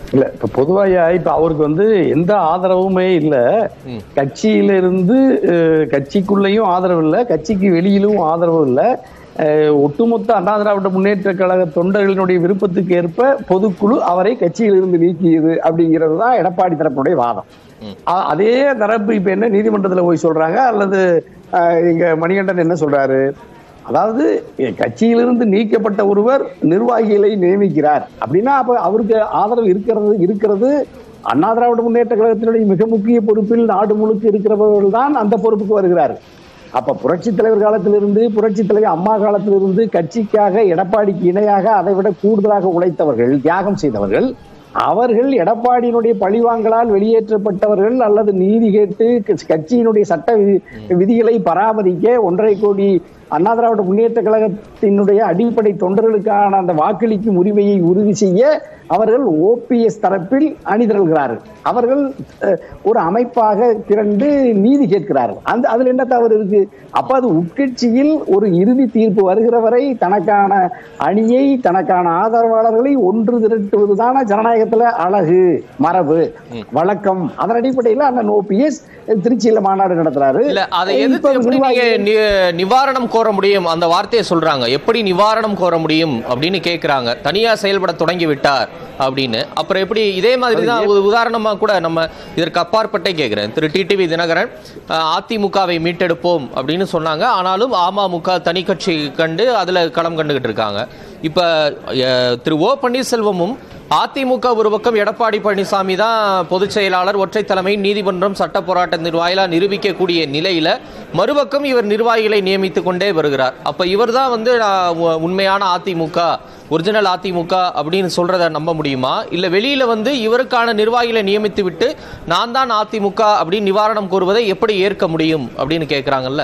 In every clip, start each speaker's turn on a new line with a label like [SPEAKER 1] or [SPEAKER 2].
[SPEAKER 1] இல்ல இப்ப பொதுவாயா இப்ப அவருக்கு வந்து எந்த ஆதரவுமே இல்ல
[SPEAKER 2] ம்.
[SPEAKER 1] கட்சியில இருந்து அஹ், கட்சிக்குள்ளேயும் ஆதரவு இல்ல கட்சிக்கு வெளியிலும் ஆதரவு இல்ல அஹ், ஒட்டுமொத்த அண்ணா திராவிட முன்னேற்ற கழக தொண்டர்களினுடைய விருப்பத்துக்கு ஏற்ப பொதுக்குழு அவரை கட்சியிலிருந்து நீக்கியது அப்படிங்கிறது தான் எடப்பாடி தரப்பினுடைய வாதம்
[SPEAKER 2] ம்.
[SPEAKER 1] அ- அதே தரப்பு இப்ப என்ன நீதிமன்றத்துல போய் சொல்றாங்க அல்லது அஹ், இங்க மணிகண்டன் என்ன சொல்றாரு அதாவது எ- கட்சியிலிருந்து நீக்கப்பட்ட ஒருவர் நிர்வாகிகளை நியமிக்கிறார் அப்படின்னா அப்ப அவருக்கு ஆதரவு இருக்கிறது இருக்கிறது அண்ணா திராவிட முன்னேற்ற கழகத்தினுடைய மிக முக்கிய பொறுப்பில் நாடு முழுக்க இருக்கிறவர்கள் தான் அந்த பொறுப்புக்கு வருகிறார் அப்ப புரட்சி தலைவர் காலத்திலிருந்து புரட்சி தலைவர் அம்மா காலத்திலிருந்து கட்சிக்காக எடப்பாடிக்கு இணையாக அதை விட கூடுதலாக உழைத்தவர்கள் தியாகம் செய்தவர்கள் அவர்கள் எடப்பாடியினுடைய பழிவாங்கலால் வெளியேற்றப்பட்டவர்கள் அல்லது நீதி கேட்டு க- கட்சியினுடைய சட்ட வி- விதிகளை பராமரிக்க ஒன்றரை கோடி அண்ணா திராவிட முன்னேற்ற கழகத்தினுடைய அடிப்படை தொண்டர்களுக்கான அந்த வாக்களிக்கும் உரிமையை உறுதி செய்ய அவர்கள் ஓபிஎஸ் தரப்பில் அணிதிரள்கிறார்கள் அவர்கள் அஹ், ஒரு அமைப்பாக திரண்டு நீதி கேட்கிறார்கள் அந்த அதுல என்ன தவறு இருக்கு அப்ப அது உட்கட்சியில் ஒரு இறுதி தீர்ப்பு வருகிற வரை தனக்கான அணியை தனக்கான ஆதரவாளர்களை ஒன்று திரட்டுவதுதான ஜனநாயகத்துல அழகு மரபு வழக்கம் அதன் அடிப்படையில் அண்ணன் ஓபிஎஸ் திருச்சியில மாநாடு நடத்துறாரு
[SPEAKER 2] இல்ல அதை
[SPEAKER 1] இப்ப
[SPEAKER 2] எதிர்த்து எப்படி நீங்க
[SPEAKER 1] நிர்வாகிகள்
[SPEAKER 2] நி- நிவாரணம் கோர முடியும் அந்த வார்த்தையை சொல்றாங்க எப்படி நிவாரணம் கோர முடியும் அப்படின்னு கேக்குறாங்க தனியா செயல்பட தொடங்கி விட்டார் அப்படின்னு அப்புறம் எப்படி இதே மாதிரி தான் ஒரு உதாரணமா கூட நம்ம இதற்கு அப்பாற்பட்டே கேட்கிறேன் திரு டிடிவி தினகரன் அஹ், அதிமுகவை மீட்டெடுப்போம் அப்படின்னு சொன்னாங்க ஆனாலும் அமமுக தனி கட்சி கண்டு அதுல களம் கண்டுகிட்டு இருக்காங்க இப்ப அஹ், திரு ஓ பன்னீர்செல்வமும் அதிமுக ஒரு பக்கம் எடப்பாடி பழனிசாமி தான் பொதுச் செயலாளர் ஒற்றை தலைமை நீதிமன்றம் சட்ட போராட்டத்தின் வாயிலாக நிரூபிக்கக்கூடிய நிலையில மறுபக்கம் இவர் நிர்வாகிகளை நியமித்துக் கொண்டே வருகிறார் அப்ப இவர் தான் வந்து நான் உ- உண்மையான அதிமுக ஒரிஜினல் அதிமுக அப்படின்னு சொல்றத நம்ப முடியுமா இல்ல வெளியில வந்து இவருக்கான நிர்வாகிகளை நியமித்து விட்டு நான் தான் அதிமுக அப்படின்னு நிவாரணம் கோருவதை எப்படி ஏற்க முடியும் அப்படின்னு கேட்கறாங்கல்ல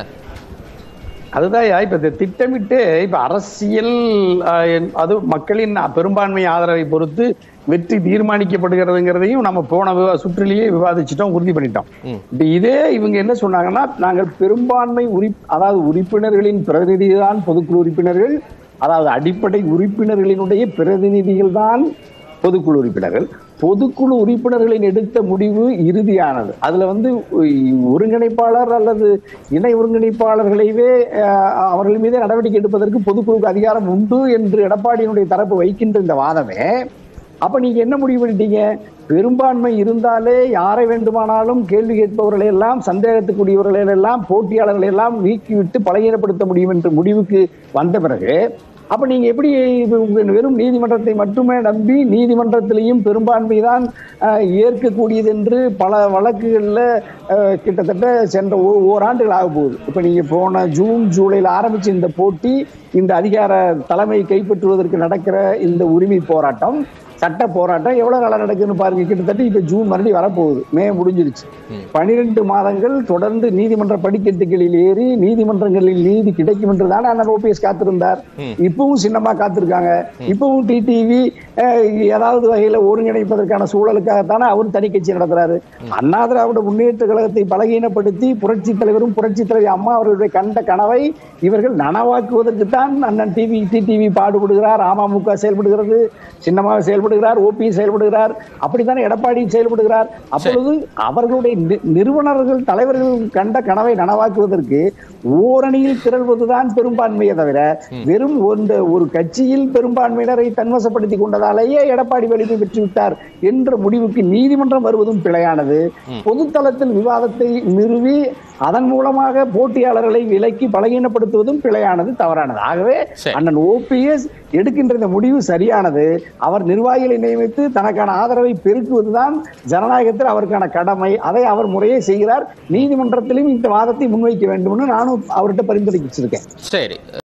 [SPEAKER 1] அதுதான் இப்ப இந்த திட்டமிட்டு இப்ப அரசியல் அஹ், என்- அது மக்களின் பெரும்பான்மை ஆதரவை பொறுத்து வெற்றி தீர்மானிக்கப்படுகிறதுங்கிறதையும் நம்ம போன விவா- சுற்றிலேயே விவாதிச்சிட்டோம் உறுதி பண்ணிட்டோம்
[SPEAKER 2] ம்.
[SPEAKER 1] இப்ப இதே இவங்க என்ன சொன்னாங்கன்னா நாங்கள் பெரும்பான்மை உறுப் அதாவது உறுப்பினர்களின் பிரதிநிதி தான் பொதுக்குழு உறுப்பினர்கள் அதாவது அடிப்படை உறுப்பினர்களினுடைய பிரதிநிதிகள் தான் பொதுக்குழு உறுப்பினர்கள் பொதுக்குழு உறுப்பினர்களின் எடுத்த முடிவு இறுதியானது அதுல வந்து உ- ஒருங்கிணைப்பாளர் அல்லது இணை ஒருங்கிணைப்பாளர்களைவே அஹ், அவர்கள் மீதே நடவடிக்கை எடுப்பதற்கு பொதுக்குழுக்கு அதிகாரம் உண்டு என்று எடப்பாடியினுடைய தரப்பு வைக்கின்ற இந்த வாதமே அப்ப நீங்க என்ன முடிவு பண்ணிட்டீங்க பெரும்பான்மை இருந்தாலே யாரை வேண்டுமானாலும் கேள்வி கேட்பவர்களை எல்லாம் சந்தேகத்துக்குரியவர்களை எல்லாம் போட்டியாளர்களை எல்லாம் நீக்கிவிட்டு பலகீனப்படுத்த முடியும் என்ற முடிவுக்கு வந்த பிறகு அப்ப நீங்க எப்படி இது உங்க வெறும் நீதிமன்றத்தை மட்டுமே நம்பி நீதிமன்றத்திலையும் பெரும்பான்மை தான் அஹ், ஏற்கக்கூடியது என்று பல வழக்குகள்ல அஹ், கிட்டத்தட்ட சென்ற ஓ- ஓராண்டுகள் ஆக போகுது இப்ப நீங்க போன ஜூன் ஜூலைல ஆரம்பிச்ச இந்த போட்டி இந்த அதிகார தலைமை கைப்பற்றுவதற்கு நடக்கிற இந்த உரிமை போராட்டம் சட்ட போராட்டம் எவ்வளவு காலம் நடக்குதுன்னு பாருங்க கிட்டத்தட்ட இப்ப ஜூன் மறுபடியும் வரப்போகுது மே முடிஞ்சிருச்சு பனிரெண்டு மாதங்கள் தொடர்ந்து நீதிமன்ற படிக்கட்டுகளில் ஏறி நீதிமன்றங்களில் நீதி கிடைக்கும் என்று தானே அண்ணன் ஓபிஎஸ் காத்திருந்தார் இப்பவும் சின்னமா காத்திருக்காங்க இப்பவும் டிடிவி ஏதாவது வகையில ஒருங்கிணைப்பதற்கான சூழலுக்காகத்தானே அவர் தனி கட்சி நடத்துறாரு அண்ணா திராவிட முன்னேற்ற கழகத்தை பலகீனப்படுத்தி புரட்சி தலைவரும் புரட்சி தலைவர் அம்மா அவர்களுடைய கண்ட கனவை இவர்கள் நனவாக்குவதற்கு தான் அண்ணன் டிவி டிடிவி பாடுபடுகிறார் அமமுக செயல்படுகிறது சின்னமாக செயல்படுகிறார் ஓபி செயல்படுகிறார் அப்படித்தானே எடப்பாடி செயல்படுகிறார் அப்பொழுது அவர்களுடைய நி- நிறுவனர்கள் தலைவர்கள் கண்ட கனவை நனவாக்குவதற்கு ஓரணியில் திரள்வதுதான் பெரும்பான்மையை தவிர வெறும் இந்த ஒரு கட்சியில் பெரும்பான்மையினரை தன்வசப்படுத்தி கொண்டதாலேயே எடப்பாடி வலிமை பெற்று விட்டார் என்ற முடிவுக்கு நீதிமன்றம் வருவதும் பிழையானது பொதுத்தளத்தில் விவாதத்தை நிறுவி அதன் மூலமாக போட்டியாளர்களை விலக்கி பலகீனப்படுத்துவதும் பிழையானது தவறானது ஆகவே
[SPEAKER 2] சரி.
[SPEAKER 1] அண்ணன் ஓபிஎஸ் எடுக்கின்ற இந்த முடிவு சரியானது அவர் நிர்வாகிகளை நியமித்து தனக்கான ஆதரவை பெருக்குவதுதான் ஜனநாயகத்தில் அவருக்கான கடமை அதை அவர் முறையே செய்கிறார் நீதிமன்றத்திலும் இந்த வாதத்தை முன்வைக்க வேண்டும்னு நானும் அவர்கிட்ட பரிந்துரை வச்சிருக்கேன்
[SPEAKER 2] சரி